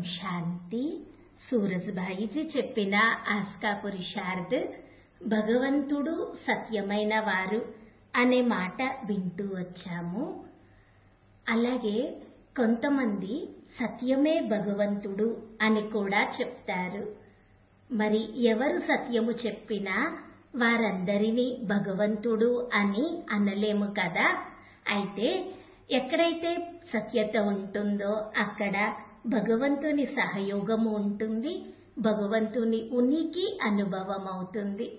శాంతి సూరజ్భాయిజీ చెప్పిన ఆస్కా పురుషార్థ్ భగవంతుడు సత్యమైన వారు అనే మాట వింటూ వచ్చాము అలాగే కొంతమంది సత్యమే భగవంతుడు అని కూడా చెప్తారు మరి ఎవరు సత్యము చెప్పినా వారందరినీ భగవంతుడు అని అనలేము కదా అయితే ఎక్కడైతే సత్యత ఉంటుందో అక్కడ భగవంతుని సహయోగము ఉంటుంది భగవంతుని ఉనికి అనుభవం అవుతుంది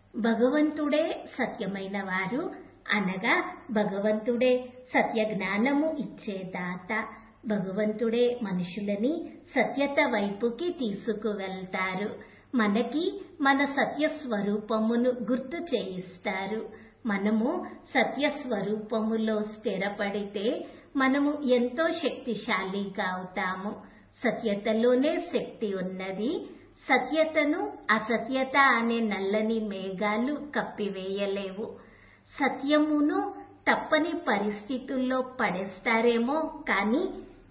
భగవంతుడే సత్యమైన వారు అనగా భగవంతుడే సత్య జ్ఞానము ఇచ్చే దాత భగవంతుడే మనుషులని సత్యత వైపుకి తీసుకువెళ్తారు మనకి మన సత్య స్వరూపమును గుర్తు చేయిస్తారు మనము సత్య స్వరూపములో స్థిరపడితే మనము ఎంతో శక్తిశాలిగా అవుతాము సత్యతలోనే శక్తి ఉన్నది సత్యతను అసత్యత అనే నల్లని మేఘాలు కప్పివేయలేవు సత్యమును తప్పని పరిస్థితుల్లో పడేస్తారేమో కానీ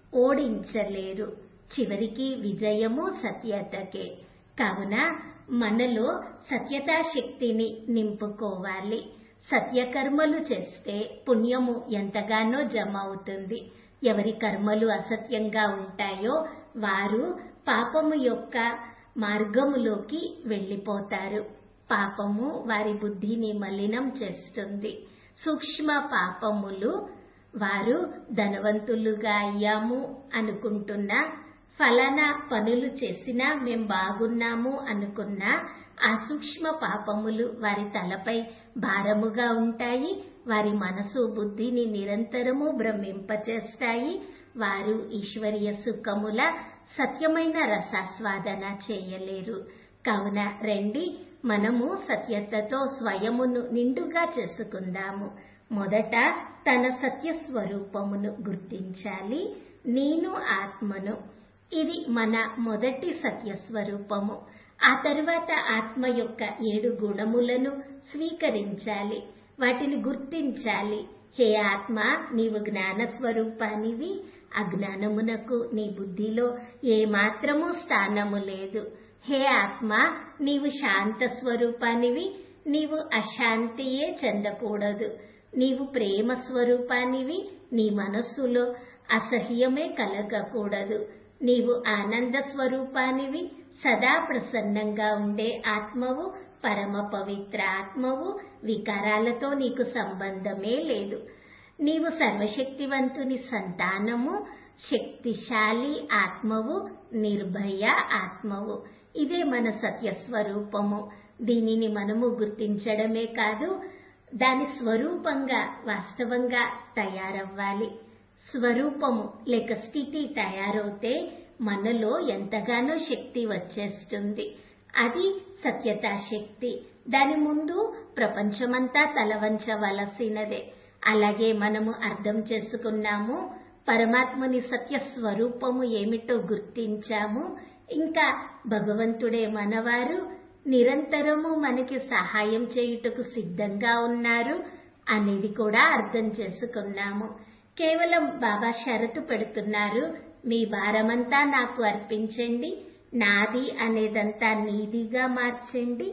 ఓడించలేరు చివరికి విజయము సత్యతకే కావున మనలో సత్యతా శక్తిని నింపుకోవాలి సత్యకర్మలు చేస్తే పుణ్యము ఎంతగానో జమ అవుతుంది ఎవరి కర్మలు అసత్యంగా ఉంటాయో వారు పాపము యొక్క మార్గములోకి వెళ్ళిపోతారు పాపము వారి బుద్ధిని మలినం చేస్తుంది సూక్ష్మ పాపములు వారు ధనవంతులుగా అయ్యాము అనుకుంటున్నా ఫలానా పనులు చేసినా మేం బాగున్నాము అనుకున్నా ఆ సూక్ష్మ పాపములు వారి తలపై భారముగా ఉంటాయి వారి మనసు బుద్ధిని నిరంతరము భ్రమింపచేస్తాయి వారు ఈశ్వరీయ సుఖముల సత్యమైన రసాస్వాదన చేయలేరు కావున రండి మనము సత్యతతో స్వయమును నిండుగా చేసుకుందాము మొదట తన సత్య స్వరూపమును గుర్తించాలి నేను ఆత్మను ఇది మన మొదటి సత్య స్వరూపము ఆ తరువాత ఆత్మ యొక్క ఏడు గుణములను స్వీకరించాలి వాటిని గుర్తించాలి హే ఆత్మ నీవు జ్ఞాన స్వరూపానివి అజ్ఞానమునకు నీ బుద్ధిలో ఏమాత్రము స్థానము లేదు హే ఆత్మ నీవు శాంత స్వరూపానివి నీవు అశాంతియే చెందకూడదు నీవు ప్రేమ స్వరూపానివి నీ మనస్సులో అసహ్యమే కలగకూడదు నీవు ఆనంద స్వరూపానివి సదా ప్రసన్నంగా ఉండే ఆత్మవు పరమ పవిత్ర ఆత్మవు వికారాలతో నీకు సంబంధమే లేదు నీవు సర్వశక్తివంతుని సంతానము శక్తిశాలి ఆత్మవు నిర్భయ ఆత్మవు ఇదే మన సత్య స్వరూపము దీనిని మనము గుర్తించడమే కాదు దాని స్వరూపంగా వాస్తవంగా తయారవ్వాలి స్వరూపము లేక స్థితి తయారవుతే మనలో ఎంతగానో శక్తి వచ్చేస్తుంది అది సత్యతా శక్తి దాని ముందు ప్రపంచమంతా తలవంచవలసినదే అలాగే మనము అర్థం చేసుకున్నాము పరమాత్ముని సత్య స్వరూపము ఏమిటో గుర్తించాము ఇంకా భగవంతుడే మనవారు నిరంతరము మనకి సహాయం చేయుటకు సిద్ధంగా ఉన్నారు అనేది కూడా అర్థం చేసుకున్నాము కేవలం బాబా షరతు పెడుతున్నారు మీ భారమంతా నాకు అర్పించండి నాది అనేదంతా నీదిగా మార్చండి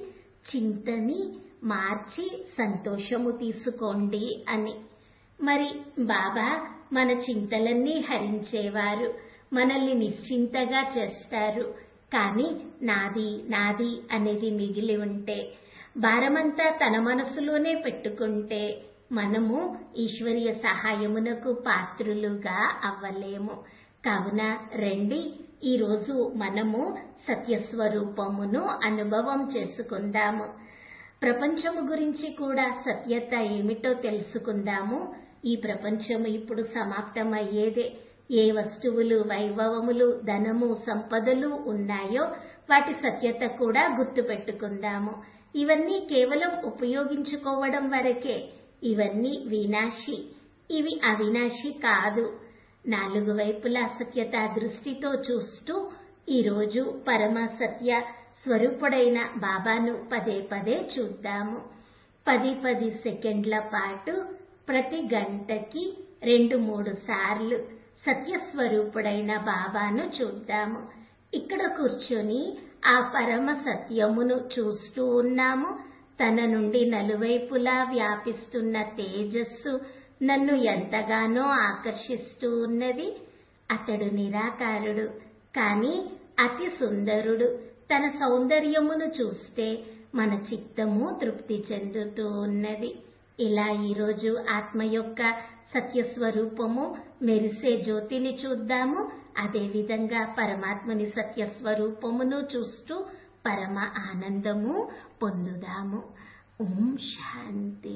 చింతని మార్చి సంతోషము తీసుకోండి అని మరి బాబా మన చింతలన్నీ హరించేవారు మనల్ని నిశ్చింతగా చేస్తారు కానీ నాది నాది అనేది మిగిలి ఉంటే భారమంతా తన మనసులోనే పెట్టుకుంటే మనము ఈశ్వరీయ సహాయమునకు పాత్రులుగా అవ్వలేము కావున రండి ఈరోజు మనము సత్యస్వరూపమును అనుభవం చేసుకుందాము ప్రపంచము గురించి కూడా సత్యత ఏమిటో తెలుసుకుందాము ఈ ప్రపంచము ఇప్పుడు సమాప్తమయ్యేదే ఏ వస్తువులు వైభవములు ధనము సంపదలు ఉన్నాయో వాటి సత్యత కూడా గుర్తుపెట్టుకుందాము ఇవన్నీ కేవలం ఉపయోగించుకోవడం వరకే ఇవన్నీ వినాశి ఇవి అవినాశి కాదు నాలుగు వైపులా సత్యత దృష్టితో చూస్తూ ఈరోజు పరమ సత్య స్వరూపుడైన బాబాను పదే పదే చూద్దాము పది పది సెకండ్ల పాటు ప్రతి గంటకి రెండు మూడు సార్లు సత్యస్వరూపుడైన బాబాను చూద్దాము ఇక్కడ కూర్చొని ఆ పరమ సత్యమును చూస్తూ ఉన్నాము తన నుండి నలువైపులా వ్యాపిస్తున్న తేజస్సు నన్ను ఎంతగానో ఆకర్షిస్తూ ఉన్నది అతడు నిరాకారుడు కానీ అతి సుందరుడు తన సౌందర్యమును చూస్తే మన చిత్తము తృప్తి చెందుతూ ఉన్నది ఇలా ఈరోజు ఆత్మ యొక్క సత్యస్వరూపము మెరిసే జ్యోతిని చూద్దాము అదేవిధంగా పరమాత్మని సత్యస్వరూపమును చూస్తూ పరమ ఆనందము పొందుదాము ఓం శాంతి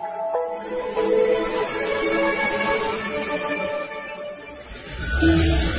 Thank you.